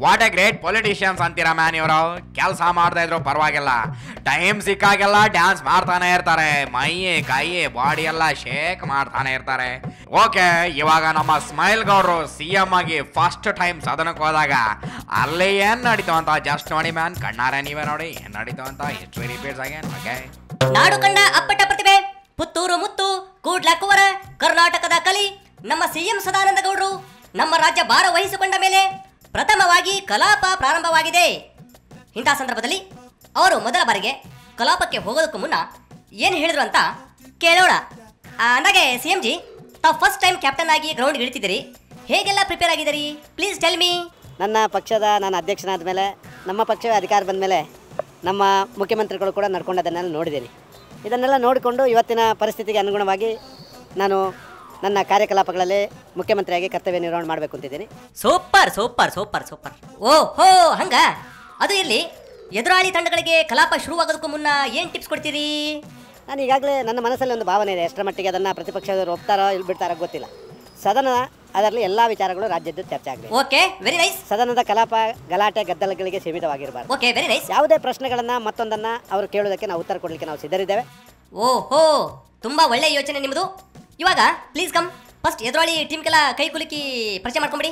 what a great politicians ಅಂತೀರಾ man ಇವರು ಕೆಲಸ ಮಾಡ್ತಾ ಇದ್ರು ಪರವಾಗಿಲ್ಲ ಟೈಮ್ ಸಿಕ್ಕಾಗೆಲ್ಲ ಡ್ಯಾನ್ಸ್ ಮಾಡ್ತಾನೆ ಇರ್ತಾರೆ ಮೈ ಕೈ ಬಾಡಿ ಎಲ್ಲ ಶೇಕ್ ಮಾಡ್ತಾನೆ ಇರ್ತಾರೆ ಓಕೆ ಇವಾಗ ನಮ್ಮ ಸ್ಮೈಲ್ ಗೌಡ್ರು ಸಿ ಎಂ ಆಗಿ ಫಸ್ಟ್ ಟೈಮ್ ಸದನಕ್ಕೆ ಹೋದಾಗ ಅಲ್ಲಿ ಏನ್ ನಡೀತು ಅಂತ ಜಸ್ಟ್ ನೋಡಿ ಮ್ಯಾನ್ ಕಣ್ಣಾರೆ ನೀವೇ ನೋಡಿ ಏನ್ ನಡೀತು ಅಂತ ಹಿಸ್ಟ್ರಿ ರಿಪೀಟ್ಸ್ ಆಗೇನ್ ಓಕೆ ನಾಡು ಕಂಡ ಅಪ್ಪಟ ಪ್ರತಿಭೆ ಪುತ್ತೂರು ಮುತ್ತು ಕೂಡ್ಲ ಕುವರ ಕರ್ನಾಟಕದ ಕಲಿ ನಮ್ಮ ಸಿಎಂ ಸದಾನಂದ ಗೌಡರು ನಮ್ಮ ರಾಜ್ಯ ಭಾರ ವಹಿಸಿಕೊಂಡ ಮೇಲೆ ಪ್ರಥಮವಾಗಿ ಕಲಾಪ ಪ್ರಾರಂಭವಾಗಿದೆ ಇಂಥ ಸಂದರ್ಭದಲ್ಲಿ ಅವರು ಮೊದಲ ಬಾರಿಗೆ ಕಲಾಪಕ್ಕೆ ಹೋಗೋದಕ್ಕೂ ಮುನ್ನ ಏನು ಹೇಳಿದ್ರು ಅಂತ ಕೇಳೋಣ ಆ, ಅಂದಾಗೆ ಸಿ ಎಂ ಜಿ ತಾವು ಫಸ್ಟ್ ಟೈಮ್ ಕ್ಯಾಪ್ಟನ್ ಆಗಿ ಗ್ರೌಂಡ್ ಇಳಿತಿದ್ದೀರಿ ಹೇಗೆಲ್ಲ ಪ್ರಿಪೇರ್ ಆಗಿದ್ದೀರಿ ಪ್ಲೀಸ್ ಟೆಲ್ ಮೀ ನನ್ನ ಪಕ್ಷದ ನಾನು ಅಧ್ಯಕ್ಷನಾದ ಮೇಲೆ ನಮ್ಮ ಪಕ್ಷವೇ ಅಧಿಕಾರ ಬಂದ ಮೇಲೆ ನಮ್ಮ ಮುಖ್ಯಮಂತ್ರಿಗಳು ಕೂಡ ನಡ್ಕೊಂಡದನ್ನೆಲ್ಲ ನೋಡಿದ್ದೀನಿ ಇದನ್ನೆಲ್ಲ ನೋಡಿಕೊಂಡು ಇವತ್ತಿನ ಪರಿಸ್ಥಿತಿಗೆ ಅನುಗುಣವಾಗಿ ನಾನು ನನ್ನ ಕಾರ್ಯಕಲಾಪಗಳಲ್ಲಿ ಮುಖ್ಯಮಂತ್ರಿಯಾಗಿ ಕರ್ತವ್ಯ ನಿರ್ವಹಣೆ ಮಾಡಬೇಕು ಅಂತಿದ್ದೀನಿ ಸೂಪರ್ ಸೂಪರ್ ಸೂಪರ್ ಸೂಪರ್ ಓ ಹೋ ಹಂಗ ಅದು ಇರ್ಲಿ ಎದುರಾಳಿ ತಂಡಗಳಿಗೆ ಕಲಾಪ ಶುರುವಾಗೋದಕ್ಕೂ ಮುನ್ನ ಏನ್ ಟಿಪ್ಸ್ ಕೊಡ್ತೀರಿ ನಾನು ಈಗಾಗಲೇ ನನ್ನ ಮನಸ್ಸಲ್ಲಿ ಒಂದು ಭಾವನೆ ಇದೆ ಎಷ್ಟರ ಮಟ್ಟಿಗೆ ಅದನ್ನು ಪ್ರತಿಪಕ್ಷದವರು ಒಪ್ತಾರೋ ಇಲ್ಲಿ ಬಿಡ್ತಾರೋ ಗೊತ್ತಿಲ್ಲ ಸದನ ಅದರಲ್ಲಿ ಎಲ್ಲ ವಿಚಾರಗಳು ರಾಜ್ಯದ್ದು ಚರ್ಚೆ ಆಗಬೇಕು ಓಕೆ ವೆರಿ ನೈಸ್ ಸದನದ ಕಲಾಪ ಗಲಾಟೆ ಗದ್ದಲಗಳಿಗೆ ಸೀಮಿತವಾಗಿರಬಾರ್ದು ಓಕೆ ವೆರಿ ನೈಸ್ ಯಾವುದೇ ಪ್ರಶ್ನೆಗಳನ್ನು ಮತ್ತೊಂದನ್ನು ಅವರು ಕೇಳೋದಕ್ಕೆ ನಾವು ಉತ್ತರ ಕೊಡಲಿಕ್ಕೆ ನಾವು ಸಿದ್ಧರಿದ್ದೇವೆ ಓ ಹೋ ತುಂಬಾ ಒಳ್ಳೆ ಯೋಚನೆ ನಿಮ್ಮದು ಇವಾಗ ಪ್ಲೀಸ್ ಕಮ್ ಫಸ್ಟ್ ಎದುರಾಳಿ ಟೀಮ್ಗೆಲ್ಲ ಕೈ ಕುಲುಕಿ ಪರಿಚಯ ಮಾಡ್ಕೊಂಬಿಡಿ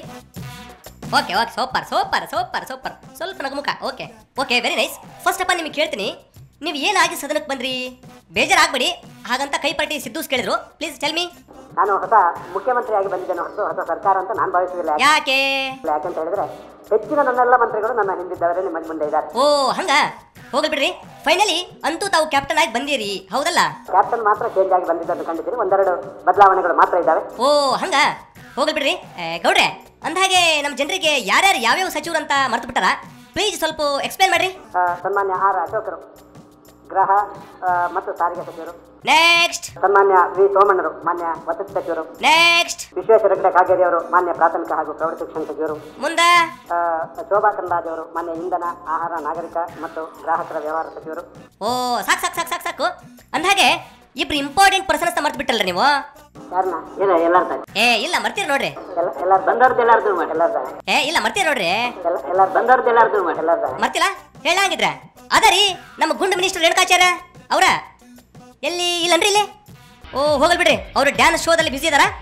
okay okay super super super super ಸ್ವಲ್ಪ ನಗುಮುಖ okay okay very nice first ಅಪ್ಪ ನಿಮಗೆ ಕೇಳ್ತೀನಿ ನೀವು ಏನಾಗಿ ಸದನಕ್ಕೆ ಬಂದ್ರಿ ಬೇಜಾರಾಗ್ಬೇಡಿ ಹಾಗಂತ ಕೈ ಪಟ್ಟಿ ಸಿದ್ದೂಸ್ ಕೇಳಿದ್ರು ಪ್ಲೀಸ್ ಟೆಲ್ ಮೀ ನಾನು ಹೊಸ ಮುಖ್ಯಮಂತ್ರಿಯಾಗಿ ಬಂದಿದ್ದೇನೆ ಹೊಸ ಹೊಸ ಸರ್ಕಾರ ಅಂತ ನಾನು ಭಾವಿಸುವುದಿಲ್ಲ ಯಾಕೆ ಯಾಕಂತ ಹೇಳಿದ್ರೆ ಹೆಚ್ಚಿನ ನನ್ನೆಲ್ಲ ಮಂತ್ರಿಗಳು ನನ್ನ ಹಿಂದಿದ್ದವರೇ ನಿಮ್ಮ ಮುಂದೆ ಇದ್ದಾರೆ ಓ ಹಂಗ ಹೋಗ್ಲಿ ಬಿಡ್ರಿ ಫೈನಲಿ ಅಂತೂ ತಾವು ಕ್ಯಾಪ್ಟನ್ ಆಗಿ ಬಂದಿರಿ ಹೌದಲ್ಲ ಕ್ಯಾಪ್ಟನ್ ಮಾತ್ರ ಚೇಂಜ್ ಆಗಿ ಬಂದಿದ್ದನ್ನು ಕಂಡಿದ್ದೀನಿ ಒಂದೆರಡು ಬದಲಾವಣೆಗಳು ಮಾತ್ರ ಇದ್ದಾವೆ ಓ ಹಂಗ ಹೋಗ್ಲಿ ಬಿಡ್ರಿ ಏ, ಗೌಡ್ರೆ ಅಂದಹಾಗೆ ನಮ್ಮ ಜನರಿಗೆ ಯಾರ್ಯಾರು ಯಾವ್ಯಾವ ಸಚಿವರು ಅಂತ ಮರ್ತು ಬಿಟ್ಟಾರ ಪ್ಲೀಸ್ ಸ್ವಲ್ಪ ಎಕ್ಸ್ಪ್ಲೇನ್ ಮಾಡ್ರಿ ಆ, ಸನ್ಮಾನ್ಯ ಆರ್ ಅಶೋಕರು ಗೃಹ ಆ, ಮತ್ತು ಸಾರಿಗೆ ಸಚಿವರು ನೆಕ್ಸ್ಟ್ ಸನ್ಮಾನ್ಯ ವಿ ಸೋಮಣ್ಣರು ಮಾನ್ಯ ವಸತಿ ಸಚಿವರು ನೆಕ್ಸ್ಟ್ ವಿಶ್ವೇಶ್ವರ ಹೆಗಡೆ ಕಾಗೇರಿ ಅವರು ಮಾನ್ಯ ಪ್ರಾಥಮಿಕ ಹಾಗೂ ಪ್ರೌಢ ಶಿಕ್ಷಣ ಸಚಿವರು ಮುಂದ ಆ, ಶೋಭಾ ಕರಂದ್ಲಾಜೆ ಅವರು ಮಾನ್ಯ ಇಂಧನ ಆಹಾರ ನಾಗರಿಕ ಮತ್ತು ಗ್ರಾಹಕರ ವ್ಯವಹಾರ ಸಚಿವರು ಓ ಸಾಕ್ ಸಾಕ್ ಸಾಕ್ ಸಾಕ್ ಸಾಕು ಅಂದಹಾಗೆ ಇಬ್ರು ಇಂಪಾರ್ಟೆಂಟ್ ಪರ್ಸನ್ಸ್ ಮರ್ತು ಬಿಟ್ಟಲ್ರಿ ನೀವು ಯಾರನ್ನ ಇಲ್ಲ ಎಲ್ಲಾರ್ದ ಏ ಇಲ್ಲ ಮರ್ತೀರಿ ನೋಡ್ರಿ ಎಲ್ಲ ಎಲ್ಲಾರು ಬಂದವ್ರದ್ದು ಎಲ್ಲಾರ್ದು ಮಾಡಿ ಎಲ್ಲಾರ್ದ ಏ ಇಲ್ಲ ಮರ್ತೀರಿ ನೋಡ್ರಿ ಎಲ್ಲ ಎಲ್ಲಾರು ಬಂದವ್ರದ್ದು ಎಲ್ಲಾರ್ದು ಮಾಡಿ ಎಲ್ಲಾರ್ದ ಮರ್ತಿಲ್ಲ ಹೇಳಂಗಿದ್ರ ಅದ ರೀ ನಮ್ಮ ಗುಂಡು ಮಿನಿಸ್ಟರ್ ರೇಣುಕಾಚಾರ್ಯ ಅವ್ರ ಎಲ್ಲಿ ಇಲ್ಲನ್ರಿ ಇಲ್ಲಿ ಓ ಹೋಗಲ್ ಬಿಡ್ರಿ ಅವರು ಡ್ಯಾನ್ಸ್ ಶೋದಲ್ಲಿ ಬಿಸಿ ಇದಾರ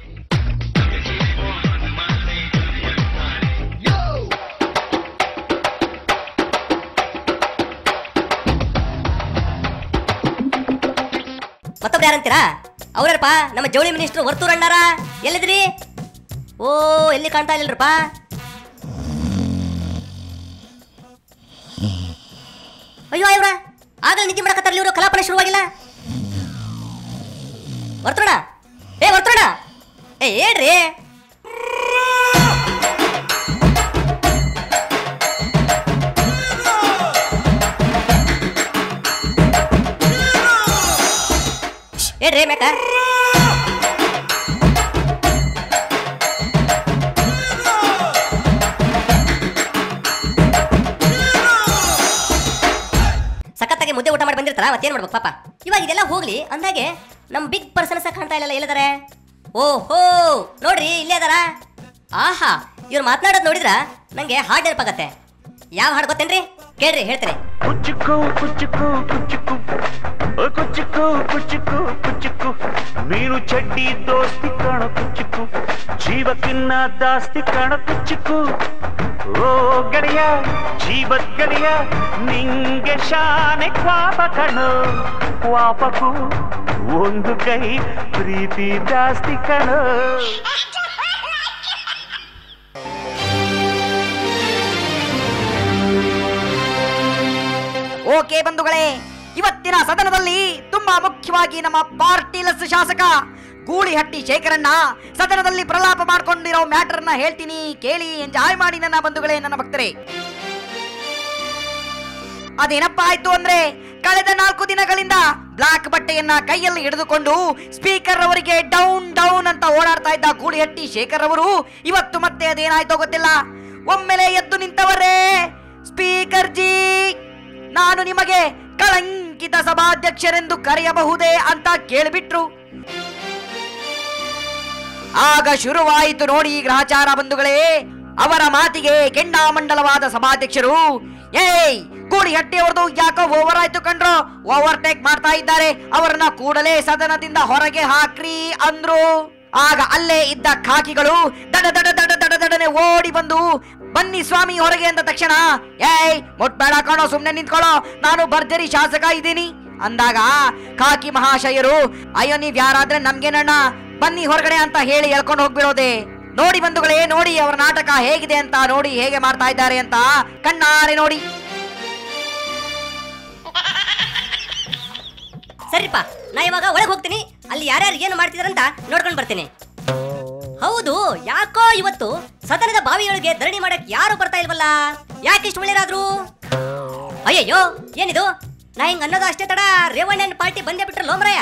ಮತ್ತೊಬ್ರು ಯಾರಂತೀರಾ ಅವ್ರಪ್ಪ ನಮ್ಮ ಜವಳಿ ಮಿನಿಸ್ಟರ್ ವರ್ತೂರ್ ಅಣ್ಣಾರ ಎಲ್ಲಿದ್ರಿ ಓ ಎಲ್ಲಿ ಕಾಣ್ತಾ ಇಲ್ಲರಪ್ಪ ಅಯ್ಯೋ ಇವ್ರ ಆಗಲೇ ನಿದ್ದೆ ಮಾಡಕತ್ತಾರಲ್ಲ ಇವರು ಕಲಾಪನೆ ಶುರುವಾಗಿಲ್ಲ ವರ್ತೋಣ ಏ ವರ್ತೋಣ ಏ ಹೇಳ್ರಿ ಹೇಳ್ರಿ ಮೇಕ ಸಖತ್ತಾಗಿ ಮುದ್ದೆ ಊಟ ಮಾಡಿ ಬಂದಿರ್ತಾರ ಮತ್ತೇನ್ ಮಾಡ್ಬೇಕು ಪಾಪ ಇವಾಗ ಇದೆಲ್ಲ ಹೋಗ್ಲಿ ಅಂದಾಗೆ ನಮ್ ಬಿಗ್ ಪರ್ಸನ್ಸ್ ಕಾಣ್ತಾ ಇಲ್ಲ ಎಲ್ಲದಾರೆ ಓಹೋ ನೋಡ್ರಿ ಇಲ್ಲೇ ಅದಾರ ಆಹಾ ಇವ್ರು ಮಾತನಾಡೋದು ನೋಡಿದ್ರ ನಂಗೆ ಹಾಡ್ ನೆನಪಾಗತ್ತೆ ಯಾವ ಹಾಡು ಗೊತ್ತೇನ್ರಿ ಕೇಳ್ರಿ ಹೇಳ್ತಾರೆ ಕುಚ್ಚುಕು ಕುಚ್ಚುಕು ಕುಚ್ಚುಕು ಓ ಕುಚ್ಚುಕು ಕುಚ್ಚುಕು ಕುಚ್ಚುಕು ನೀನು ಚಡ್ಡಿ ದೋಸ್ತಿ ಕಾಣ ಕುಚ್ಚುಕು ಜೀವಕ್ಕಿನ್ನ ದಾಸ್ತಿ ಕಾಣ ಕುಚ್ಚುಕು ಓ ಗೆಳೆಯ ಜೀವದ್ ಗೆಳೆಯ ನಿಂಗೆ ಶಾನೆ ಕ್ವಾಪ ಕಣು ಕ್ವಾಪಕು ಒಂದು ಕೈ ಪ್ರೀತಿ ಜಾಸ್ತಿ ಕಣು ಓಕೆ ಬಂಧುಗಳೇ ಇವತ್ತಿನ ಸದನದಲ್ಲಿ ತುಂಬಾ ಮುಖ್ಯವಾಗಿ ನಮ್ಮ ಪಾರ್ಟಿಲೆಸ್ ಶಾಸಕ ಗೂಳಿಹಟ್ಟಿ ಶೇಖರಣ್ಣ ಸದನದಲ್ಲಿ ಪ್ರಲಾಪ ಮಾಡ್ಕೊಂಡಿರೋ ಮ್ಯಾಟರ್ನ ಹೇಳ್ತೀನಿ ಕೇಳಿ ಎಂಜಾಯ್ ಮಾಡಿ ನನ್ನ ಬಂಧುಗಳೇ ನನ್ನ ಭಕ್ತರೇ ಅದೇನಪ್ಪ ಆಯ್ತು ಅಂದ್ರೆ ಕಳೆದ ನಾಲ್ಕು ದಿನಗಳಿಂದ ಬ್ಲಾಕ್ ಬಟ್ಟೆಯನ್ನ ಕೈಯಲ್ಲಿ ಹಿಡಿದುಕೊಂಡು ಸ್ಪೀಕರ್ ಅವರಿಗೆ ಡೌನ್ ಡೌನ್ ಅಂತ ಓಡಾಡ್ತಾ ಇದ್ದ ಗೂಳಿಹಟ್ಟಿ ಶೇಖರ್ ಅವರು ಇವತ್ತು ಮತ್ತೆ ಅದೇನಾಯ್ತೋ ಗೊತ್ತಿಲ್ಲ ಒಮ್ಮೆಲೆ ಎದ್ದು ನಿಂತವರೇ ಸ್ಪೀಕರ್ ಜಿ ನಾನು ನಿಮಗೆ ಕಳಂಕಿತ ಸಭಾಧ್ಯಕ್ಷರೆಂದು ಕರೆಯಬಹುದೇ ಅಂತ ಕೇಳಿಬಿಟ್ರು ಆಗ ಶುರುವಾಯಿತು ನೋಡಿ ಗ್ರಹಚಾರ ಬಂಧುಗಳೇ ಅವರ ಮಾತಿಗೆ ಕೆಂಡಾಮಂಡಲವಾದ ಸಭಾಧ್ಯಕ್ಷರು ಏಯ್ ಗೂಳಿ ಹಟ್ಟಿಯವರದು ಯಾಕೋ ಓವರ್ ಆಯ್ತು ಕಂಡ್ರು ಓವರ್ಟೇಕ್ ಮಾಡ್ತಾ ಇದ್ದಾರೆ ಅವರನ್ನ ಕೂಡಲೇ ಸದನದಿಂದ ಹೊರಗೆ ಹಾಕ್ರಿ ಅಂದ್ರು ಆಗ ಅಲ್ಲೇ ಇದ್ದ ಖಾಕಿಗಳು ದಡ ದಡ ದಡ ದಡ ದಡನೆ ಓಡಿ ಬಂದು ಬನ್ನಿ ಸ್ವಾಮಿ ಹೊರಗೆ ಅಂದ ತಕ್ಷಣ ಏಯ್ ಮುಟ್ಬೇಡ ಕಾಣೋ ಸುಮ್ನೆ ನಿಂತ್ಕೊಳ್ಳೋ ನಾನು ಭರ್ಜರಿ ಶಾಸಕ ಇದ್ದೀನಿ ಅಂದಾಗ ಖಾಕಿ ಮಹಾಶಯರು ಅಯ್ಯೋ ನೀವ್ ಯಾರಾದ್ರೆ ನಮ್ಗೇನಣ್ಣ ಬನ್ನಿ ಹೊರಗಡೆ ಅಂತ ಹೇಳಿ ಎಳ್ಕೊಂಡು ಹೋಗ್ಬಿಡೋದೆ ನೋಡಿ ಬಂಧುಗಳೇ ನೋಡಿ ಅವರ ನಾಟಕ ಹೇಗಿದೆ ಅಂತ ನೋಡಿ ಹೇಗೆ ಮಾಡ್ತಾ ಇದ್ದಾರೆ ಅಂತ ಕಣ್ಣಾರೆ ನೋಡಿ ಸರಿಪ್ಪ ನಾ ಇವಾಗ ಒಳಗೆ ಹೋಗ್ತೀನಿ ಅಲ್ಲಿ ಯಾರ್ಯಾರು ಏನು ಮಾಡ್ತಿದಾರಂತ ನೋಡ್ಕೊಂಡು ಬರ್ತೀನಿ ಹೌದು ಯಾಕೋ ಇವತ್ತು ಸದನದ ಬಾವಿಯೊಳಗೆ ಧರಣಿ ಮಾಡಕ್ ಯಾರು ಬರ್ತಾ ಇಲ್ವಲ್ಲ ಯಾಕೆ ಇಷ್ಟು ಒಳ್ಳೆಯರಾದ್ರು ಅಯ್ಯಯ್ಯೋ ಏನಿದು ನಾ ಹಿಂಗ್ ಅನ್ನೋದು ಅಷ್ಟೇ ತಡ ರೇವಣ್ಣನ ಪಾರ್ಟಿ ಬಂದೇ ಬಿಟ್ರೆ ಲೋಮರಾಯ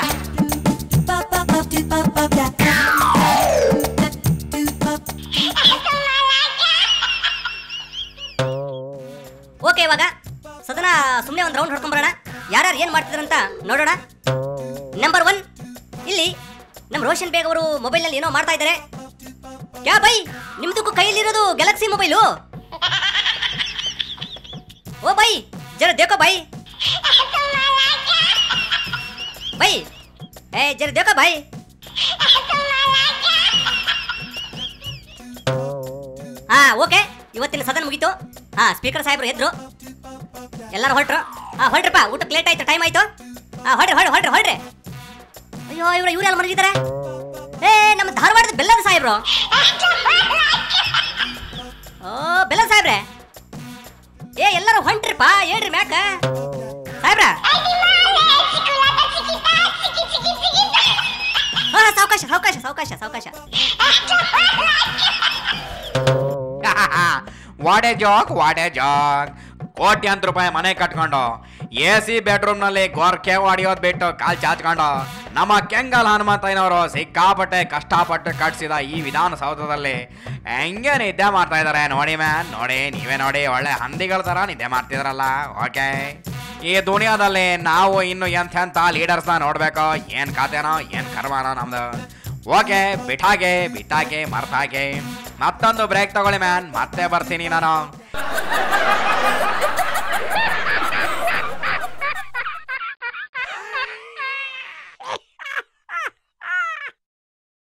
ಓಕೆ ಇವಾಗ ಸದನ ಸುಮ್ಮನೆ ಒಂದು ರೌಂಡ್ ಹೊಡ್ಕೊಂಬರೋಣ ಯಾರ್ಯಾರು ಏನು ಮಾಡ್ತಿದಾರಂತ ನೋಡೋಣ ನಂಬರ್ ಒನ್ ಇಲ್ಲಿ ನಮ್ಮ ರೋಷನ್ ಬೇಗ್ ಅವರು ಮೊಬೈಲ್ನಲ್ಲಿ ಏನೋ ಮಾಡ್ತಾ ಇದ್ದಾರೆ ಕ್ಯಾ ಬೈ ನಿಮ್ದಕ್ಕೂ ಕೈಯಲ್ಲಿರೋದು ಗ್ಯಾಲಕ್ಸಿ ಮೊಬೈಲು ಓ ಬೈ ಜರ ದೇಖೋ ಬೈ ಬೈ ಏ ಜರ ದೇಖೋ ಬೈ ಹಾ ಓಕೆ ಇವತ್ತಿನ ಸದನ ಮುಗೀತು ಹಾ ಸ್ಪೀಕರ್ ಸಾಹೇಬ್ರು ಎದ್ರು ಎಲ್ಲರೂ ಹೊರಟ್ರು ಹಾ ಹೊರಟ್ರಪ್ಪ ಊಟಕ್ಕೆ ಲೇಟ್ ಆಯ್ತು ಟೈಮ್ ಆಯ್ತು ಹಾ ಹೊಡ್ರಿ ಹೊಡ್ರಿ ಹೊಡ್ರಿ ಹೊಡ್ರಿ ಅಯ್ಯೋ ಇವ್ರ ಇವ್ರೆಲ್ಲ ಮಲಗಿದ್ದಾರೆ ಏ ನಮ್ಮ ಧಾರವಾಡದ ಬೆಲ್ಲದ ಸಾಹೇಬ್ರು ಓ ಬೆಲ್ಲದ ಸಾಹೇಬ್ರೆ ಏ ಎಲ್ಲರೂ ಹೊಂಟ್ರಿಪ್ಪ ಹೇಳ್ರಿ ಮ್ಯಾಕ ಸಾಹೇಬ್ರ ಹಾ ಸಾವಕಾಶ ಸಾವಕಾಶ ಸಾವಕಾಶ ಸಾವಕಾಶ ವಾಡೆ ಜಾಕ್ ವಾಡೆ ಜಾಕ್ ಕೋಟ್ಯಾಂತರ ರೂಪಾಯಿ ಮನೆ ಕಟ್ಕೊಂಡು ಎ ಸಿ ಬೆಡ್ರೂಮ್ನಲ್ಲಿ ಗೊರ್ಕೆ ಹೊಡಿಯೋದ್ ಬಿಟ್ಟು ಕಾಲ್ ಚಾಚ್ಕೊಂಡು ನಮ್ಮ ಕೆಂಗಲ್ ಹನುಮಂತಯ್ಯನವರು ಸಿಕ್ಕಾಪಟ್ಟೆ ಕಷ್ಟಪಟ್ಟು ಕಟ್ಸಿದ ಈ ವಿಧಾನಸೌಧದಲ್ಲಿ ಹೆಂಗೆ ನಿದ್ದೆ ಮಾಡ್ತಾ ಇದಾರೆ ನೋಡಿ ಮ್ಯಾನ್ ನೋಡಿ ನೀವೇ ನೋಡಿ ಒಳ್ಳೆ ಹಂದಿಗಳ ತರ ನಿದ್ದೆ ಮಾಡ್ತಿದ್ರಲ್ಲ ಓಕೆ ಈ ದುನಿಯಾದಲ್ಲಿ ನಾವು ಇನ್ನು ಎಂಥೆಂಥ ಲೀಡರ್ಸ್ನ ನೋಡ್ಬೇಕು ಏನ್ ಖಾತೆನೋ ಏನ್ ಕರ್ಮನೋ ನಮ್ದು ಓಕೆ ಬಿಟ್ಟಾಗೆ ಬಿಟ್ಟಾಗೆ ಮರ್ತಾಗೆ ಮತ್ತೊಂದು ಬ್ರೇಕ್ ತಗೊಳ್ಳಿ ಮ್ಯಾನ್ ಮತ್ತೆ ಬರ್ತೀನಿ ನಾನು